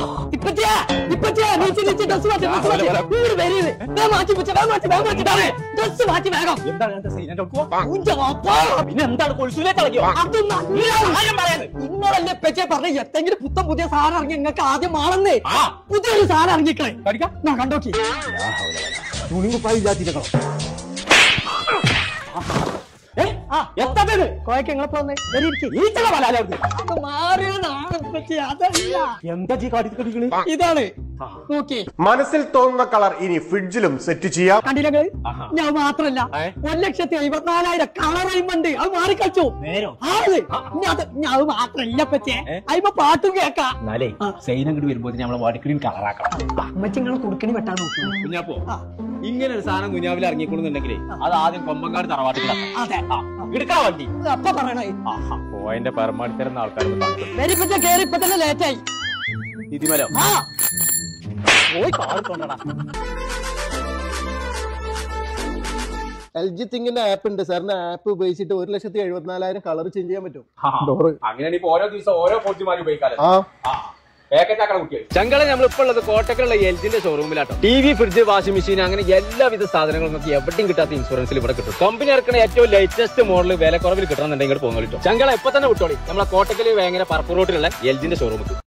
ഇപ്പച്ചിയാ ഇപ്പച്ചിയാ നീച്ച് നീച്ച് ഡ്രസ് മാറ്റി ഡ്രസ് മാറ്റി വീട് വരീത് വേഗം മാറ്റി വെച്ച വേഗം മാറ്റി വേഗം മാറ്റി ഡ്രസ് മാറ്റി വേഗം എന്താണ് എന്റെ സൈനന്റെ ഉഞ്ച വാപ്പാ. പിന്നെ എന്താണ് കൊളിസൂലേ കളയോ അതൊന്നും അല്ല. നിങ്ങളല്ലേ പെച്ചെ പറഞ്ഞ എത്തെങ്കിലും പുത്തൻ പുതിയ സാധനം ഇറങ്ങി നിങ്ങൾക്ക് ആദ്യം മാണെന്നേ ആ. പുതിയൊരു സാധനം ഇറങ്ങിക്കളെ കാണിക്കാം ഞാൻ കണ്ടോക്കി തുണി കുപ്പായി വിചാരിച്ചിട്ടോ ആ എത്തത് കോയക്ക് എങ്ങളെ വന്നേ ഈച്ചക പലാലി അത് മാറിയതാണ് പെച്ചെ അതല്ല എന്താ ജീ കാട്ടിക്കളികള് ഇതാണ് നോക്കി മനസ്സിൽ തോന്നുന്ന കളർ ഇനി ഫ്രിഡ്ജിലും സെറ്റ് ചെയ്യാം കണ്ടില്ലങ്ങള് ആഹാ. ഞാൻ മാത്രല്ല ഏ? ഒരു ലക്ഷത്തി എഴുപത്തിനാലായിരം കളർ അയിമുണ്ട് അത് മാറിക്കളിച്ചു നേരോ ആത് ഇനി അത് ഞാൻ അത് മാത്രല്ല പറ്റേ ഏ? അയിമ പാട്ടും കേക്കാം എന്നാലേ ആ. സൈനം ഇങ്ങോട്ട് വരുമ്പോ നമ്മളെ വടക്കിടിയും കളറാക്കണം അമ്മച്ചി നിങ്ങൾ കുടുക്കണി വെട്ടാൻ നോക്കി കുഞ്ഞാപ്പോ ആ. ഇങ്ങനെ ഒരു സാധനം കുഞ്ഞാവിൽ ഇറങ്ങിക്കൊള്ളുന്നുണ്ടെങ്കിലേ അത് ആദ്യം കൊമ്പങ്കാട് തറവാട്ടിലാണ് അതെ എടുക്കാ വണ്ടി ഇത് അപ്പൊ പറയണേ പോയിന്റെ പരമാവധി തരുന്ന ആൾക്കാർ വരിപ്പച്ച കേറി ഇപ്പൊ തന്നെ ലേറ്റായി ഇതിമലോ ആ പോയി കാറിക്കൊണ്ടടാ എൽ ജി തിങ്ങിന്റെ ആപ്പ് ഉണ്ട് സാറിന്റെ ആപ്പ് ഉപയോഗിച്ചിട്ട് ഒരു ലക്ഷത്തി എഴുപത്തിനാലായിരം കളർ ചേഞ്ച് ചെയ്യാൻ പറ്റും ഡോറ് അങ്ങനെയാണ് ഇപ്പൊ ഓരോ ദിവസം ഓരോ പോർച്ചുമാരും ഉപയോഗിക്കാറ് ആ ചങ്കള നമ്മളിപ്പോ ഉള്ളത് കോട്ടക്കലുള്ള എൽജിന്റെ ഷോറൂമിലാട്ടോ T V fridge washing machine അങ്ങനെ എല്ലാവിധ സാധനങ്ങളും നമുക്ക് എവിടെയും കിട്ടാത്ത ഇൻഷുറൻസിൽ ഇവിടെ കിട്ടും കമ്പനി ഇറക്കുന്ന ഏറ്റവും ലേറ്റസ്റ്റ് മോഡൽ വില കുറവിൽ കിട്ടണമെന്നുണ്ടെങ്കിൽ ഇങ്ങോട്ട് പോകുന്നു ചങ്കള ഇപ്പൊ തന്നെ വിട്ടോളി നമ്മളെ കോട്ടക്കല് വേങ്ങര പറപ്പൂർ റോട്ടിലുള്ള എൽജിന്റെ ഷോറൂമിൽ